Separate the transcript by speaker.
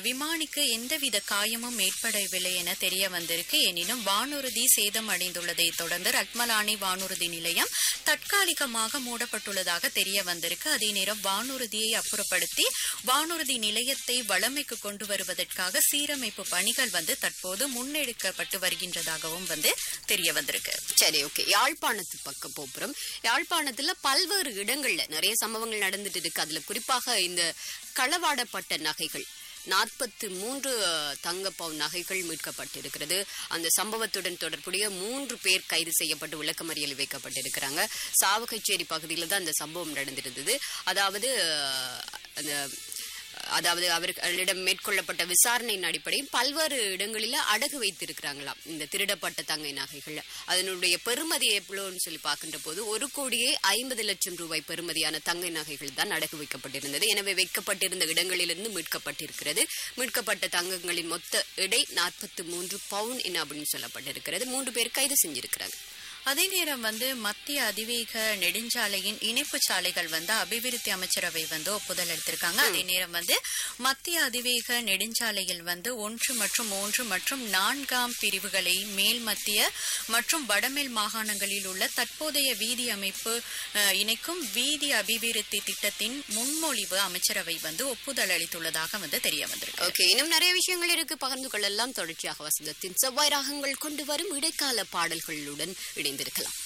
Speaker 1: விமானிக்கு எந்தவித காயமும் ஏற்படவில்லை என தெரிய வந்திருக்கு எனினும் வானூர்தி சேதம் அடைந்துள்ளதை தொடர்ந்து ரத்மலானி வானூர்தி நிலையம் தற்காலிகமாக மூடப்பட்டுள்ளதாக தெரிய வந்திருக்கு அதே நேரம் வானூர்தியை அப்புறப்படுத்தி வானூர்தி நிலையத்தை வளமைக்கு கொண்டு வருவதற்காக சீரமைப்பு பணிகள் வந்து தற்போது முன்னெடுக்கப்பட்டு வருகின்றதாகவும் வந்து தெரிய வந்திருக்கு
Speaker 2: சரி ஓகே யாழ்ப்பாணத்து பக்கம் போப்புறோம் யாழ்ப்பாணத்துல பல்வேறு இடங்கள்ல நிறைய சம்பவங்கள் நடந்துட்டு இருக்கு அதுல குறிப்பாக இந்த களவாடப்பட்ட நகைகள் நாற்பத்தி மூன்று தங்க பவுன் நகைகள் மீட்கப்பட்டிருக்கிறது அந்த சம்பவத்துடன் தொடர்புடைய மூன்று பேர் கைது செய்யப்பட்டு விளக்கமறியல் வைக்கப்பட்டிருக்கிறாங்க சாவகச்சேரி பகுதியில் தான் அந்த சம்பவம் நடந்திருந்தது அதாவது அஹ், அந்த அதாவது அவர்களிடம் மேற்கொள்ளப்பட்ட விசாரணையின் அடிப்படையில் பல்வேறு இடங்களில அடகு வைத்திருக்கிறாங்களாம் இந்த திருடப்பட்ட தங்க நகைகள் அதனுடைய பெறுமதி எவ்வளோன்னு சொல்லி பார்க்கின்ற போது ஒரு கோடியே ஐம்பது லட்சம் ரூபாய் பெறுமதியான தங்க நகைகள் தான் அடகு வைக்கப்பட்டிருந்தது எனவே வைக்கப்பட்டிருந்த இடங்களிலிருந்து மீட்கப்பட்டிருக்கிறது மீட்கப்பட்ட தங்கங்களின் மொத்த எடை நாற்பத்தி மூன்று பவுன் என அப்படின்னு சொல்லப்பட்டிருக்கிறது மூன்று பேர் கைது செஞ்சிருக்கிறாங்க
Speaker 1: அதே நேரம் வந்து மத்திய அதிவேக நெடுஞ்சாலையின் இணைப்பு சாலைகள் வந்து அபிவிருத்தி அமைச்சரவை வந்து ஒப்புதல் அளித்திருக்காங்க அதே நேரம் வந்து மத்திய அதிவேக நெடுஞ்சாலையில் வந்து ஒன்று மற்றும் மூன்று மற்றும் நான்காம் பிரிவுகளை மேல் மத்திய மற்றும் வடமேல் மாகாணங்களில் உள்ள தற்போதைய வீதி அமைப்பு அஹ், இணைக்கும் வீதி அபிவிருத்தி திட்டத்தின் முன்மொழிவு அமைச்சரவை வந்து ஒப்புதல் அளித்துள்ளதாக வந்து தெரிய வந்திருக்கு
Speaker 2: ஓகே இன்னும் நிறைய விஷயங்கள் இருக்கு பகிர்ந்து கொள்ளலாம் தொடர்ச்சியாக வசந்தத்தின் செவ்வாய் ராகங்கள் கொண்டு வரும் இடைக்கால பாடல்களுடன் இணைந்திருக்கலாம்